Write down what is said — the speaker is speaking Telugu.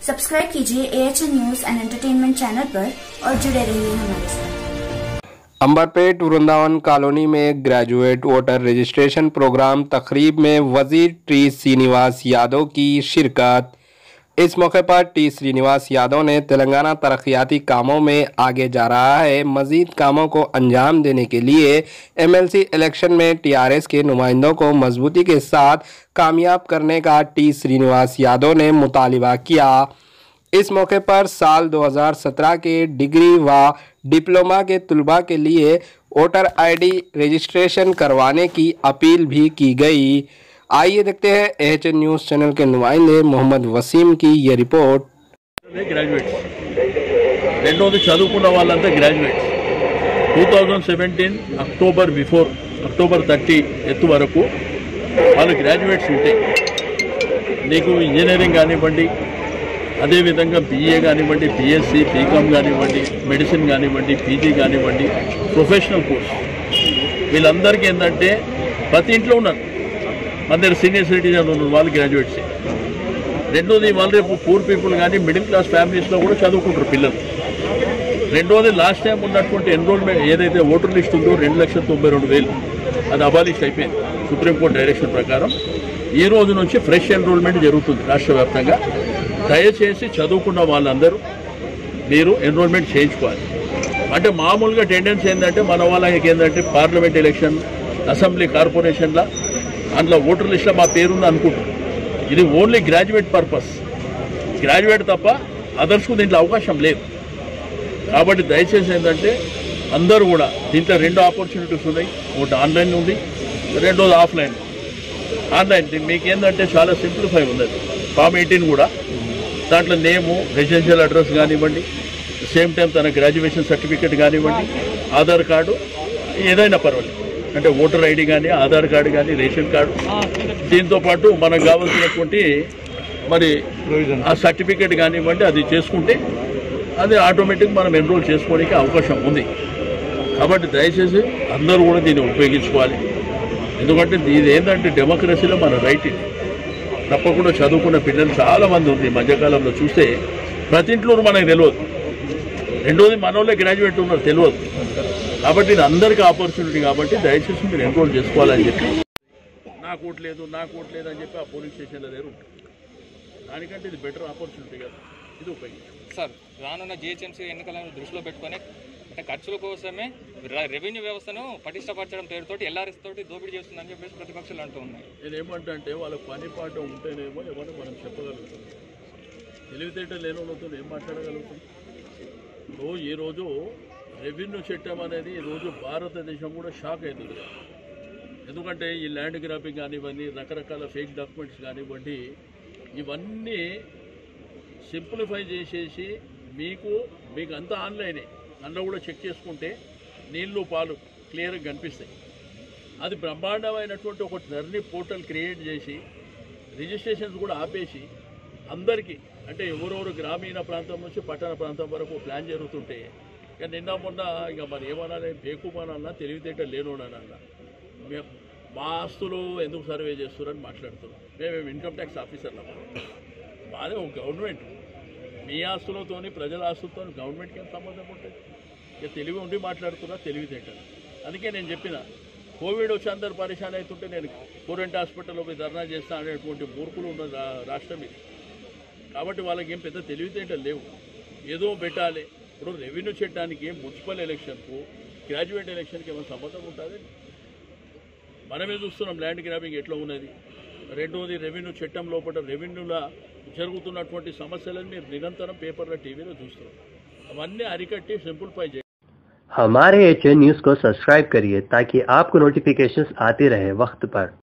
सब्सक्राइब कीजिए AHN news and entertainment channel पर और जुड़े रहिए हमारे साथ अंबरपेट वृंदावन कॉलोनी में ग्रेजुएट वोटर रजिस्ट्रेशन प्रोग्राम तकरीब में वजीर टी श्रीनिवास यादव की शिरकत इस मौके पर टी श्रीनिवास यादव ने तेलंगाना तरक्याती कामों में आगे जा रहा है मजीद कामों को अंजाम देने के लिए एमएलसी इलेक्शन में टीआरएस के नुमाइंदों को मजबूती के साथ कामयाब करने का टी श्रीनिवास यादव ने मुतालबा किया इस मौके पर साल 2017 के डिग्री व डिप्लोमा के तलबा के लिए वोटर आईडी रजिस्ट्रेशन करवाने की अपील भी की गई आइए देखते हैं एच न्यूज़ चैनल के नुमाइंदे मोहम्मद वसीम की ये रिपोर्ट అదే గ్రాడ్యుయేట్స్ రెండోది చదువుకున్న వాళ్ళంతా graduates two thousand seventeen October before October thirty ఎత్తు వరకు వాళ్ళు గ్రాడ్యుయేట్స్ ఉంటే నీకు ఇంజనీరింగ్ కానివ్వండి అదేవిధంగా బీఏ కానివ్వండి బీఎస్సీ బీకామ్ కానివ్వండి మెడిసిన్ కానివ్వండి పీజీ కానివ్వండి ప్రొఫెషనల్ కోర్స్ వీళ్ళందరికీ ఏంటంటే ప్రతి ఇంట్లో ఉన్నారు మన దగ్గర సీనియర్ సిటిజన్ ఉన్నారు వాళ్ళు గ్రాడ్యుయేట్సే రెండోది వాళ్ళు రేపు పూర్ పీపుల్ కానీ మిడిల్ క్లాస్ ఫ్యామిలీస్లో కూడా చదువుకుంటారు పిల్లలు రెండోది లాస్ట్ టైం ఉన్నటువంటి ఎన్రోల్మెంట్ ఏదైతే ఓటర్ లిస్ట్ ఉందో రెండు లక్షల తొంభై రెండు వేలు అది అబాలిస్ట్ అయిపోయింది సుప్రీంకోర్టు డైరెక్షన్ ప్రకారం ఈ రోజు నుంచి ఫ్రెష్ ఎన్రోల్మెంట్ జరుగుతుంది రాష్ట్ర వ్యాప్తంగా దయచేసి చదువుకున్న వాళ్ళందరూ మీరు ఎన్రోల్మెంట్ చేయించుకోవాలి అంటే మామూలుగా టెండెన్సీ ఏంటంటే మన వాళ్ళకి ఏంటంటే పార్లమెంట్ ఎలక్షన్ అసెంబ్లీ కార్పొరేషన్ల అందులో ఓటర్ లిస్ట్లో మా పేరుంది అనుకుంటారు ఇది ఓన్లీ గ్రాడ్యుయేట్ పర్పస్ గ్రాడ్యుయేట్ తప్ప అదర్స్కు దీంట్లో అవకాశం లేదు కాబట్టి దయచేసి ఏంటంటే అందరూ కూడా దీంట్లో రెండు ఆపర్చునిటీస్ ఉన్నాయి ఒకటి ఆన్లైన్ ఉంది రెండోది ఆఫ్లైన్ ఆన్లైన్ దీన్ని మీకు ఏంటంటే చాలా సింప్లిఫై ఉన్నది ఫామ్ ఎయిటీన్ కూడా దాంట్లో నేము రెసిడెన్షియల్ అడ్రస్ కానివ్వండి సేమ్ టైం తన గ్రాడ్యుయేషన్ సర్టిఫికేట్ కానివ్వండి ఆధార్ కార్డు ఏదైనా పర్వాలేదు అంటే ఓటర్ ఐడి కానీ ఆధార్ కార్డు కానీ రేషన్ కార్డు దీంతో పాటు మనకు కావాల్సినటువంటి మరి ఆ సర్టిఫికేట్ కానివ్వండి అది చేసుకుంటే అది ఆటోమేటిక్ మనం ఎన్రోల్ చేసుకోవడానికి అవకాశం ఉంది కాబట్టి దయచేసి అందరూ కూడా దీన్ని ఉపయోగించుకోవాలి ఎందుకంటే ఇది ఏంటంటే డెమోక్రసీలో మన రైట్ ఇది తప్పకుండా చదువుకున్న పిల్లలు చాలా మంది ఉంది ఈ మధ్యకాలంలో చూస్తే ప్రతి ఇంట్లో మనకు తెలియదు రెండోది మనోళ్ళే గ్రాడ్యుయేట్ ఉన్నారు తెలియదు కాబట్టి ఇది అందరికీ ఆపర్చునిటీ కాబట్టి దయచేసి మీరు ఎన్రోల్ చేసుకోవాలని చెప్పి నాకు ఓటు లేదు నాకు ఓటు లేదు అని చెప్పి ఆ పోలీస్ స్టేషన్ల దగ్గర ఉంటుంది దానికంటే ఇది బెటర్ ఆపర్చునిటీ కదా ఇది ఉపయోగించు సార్ రానున్న జిహెచ్ఎంసీ ఎన్నికలను దృష్టిలో పెట్టుకొని అంటే ఖర్చుల కోసమే ర- రెవెన్యూ వ్యవస్థను పటిష్టపరచడం పేరుతోటి ఎల్ఆర్ఎస్ తోటి దోపిడీ చేస్తుందని చెప్పేసి ప్రతిపక్షాలు అంటూ ఉన్నాయి నేను ఏమంటా అంటే వాళ్ళ పని పాట ఉంటేనేమో ఏమన్నా మనం చెప్పగలుగుతాం తెలివితేటలు లేని వాళ్ళతో ఏం మాట్లాడగలుగుతాం ఇప్పుడు ఈరోజు రెవెన్యూ చట్టం అనేది ఈరోజు భారతదేశం కూడా షాక్ అవుతుంది ఎందుకంటే ఈ ల్యాండ్ గ్రాపింగ్ కానివ్వండి రకరకాల ఫేక్ డాక్యుమెంట్స్ కానివ్వండి ఇవన్నీ సింప్లిఫై చేసేసి మీకు మీకు అంతా ఆన్లైనే అందులో కూడా చెక్ చేసుకుంటే నీళ్లు పాలు క్లియర్గా కనిపిస్తాయి అది బ్రహ్మాండమైనటువంటి ఒక జర్నీ పోర్టల్ క్రియేట్ చేసి రిజిస్ట్రేషన్స్ కూడా ఆపేసి అందరికీ అంటే ఎవరెవరు గ్రామీణ ప్రాంతం నుంచి పట్టణ ప్రాంతం వరకు ప్లాన్ జరుగుతుంటే ఇక నిన్న మొన్న ఇక మరి ఏమనాలి బేకుమానన్నా తెలివితేట లేనోడనన్నా మేము మా ఆస్తులు ఎందుకు సర్వే చేస్తున్నారని మాట్లాడుతున్నాం మేము ఇన్కమ్ ట్యాక్స్ ఆఫీసర్లు మాదే ఒక గవర్నమెంట్ మీ ఆస్తులతోని ప్రజల ఆస్తులతో గవర్నమెంట్కి ఏం సంబంధం ఉంటుంది ఇక తెలివి ఉండి మాట్లాడుతున్నా తెలివితేటలు అందుకే నేను చెప్పిన కోవిడ్ వచ్చి అందరు పరిశాన్ అవుతుంటే నేను కోరెంట్ హాస్పిటల్లో పోయి ధర్నా చేస్తా అనేటువంటి మూర్ఖులు ఉన్న రా- రాష్ట్రం ఇది కాబట్టి వాళ్ళకి ఏం పెద్ద తెలివితేటలు లేవు ఏదో పెట్టాలి ఇప్పుడు రెవెన్యూ చట్టానికి మున్సిపల్ ఎలక్షన్కు గ్రాడ్యుయేట్ ఎలక్షన్కి ఏమైనా సంబంధం ఉంటుంది మనమే చూస్తున్నాం ల్యాండ్ గ్రాబింగ్ ఎట్లా ఉన్నది రెండోది రెవెన్యూ చట్టం లోపల రెవెన్యూలో జరుగుతున్నటువంటి సమస్యలను మీరు నిరంతరం పేపర్లో టీవీలో చూస్తున్నారు అవన్నీ అరికట్టి సింప్లిఫై చేయాలి हमारे एच न्यूज़ को सब्सक्राइब करिए ताकि आपको नोटिफिकेशंस आते रहे वक्त पर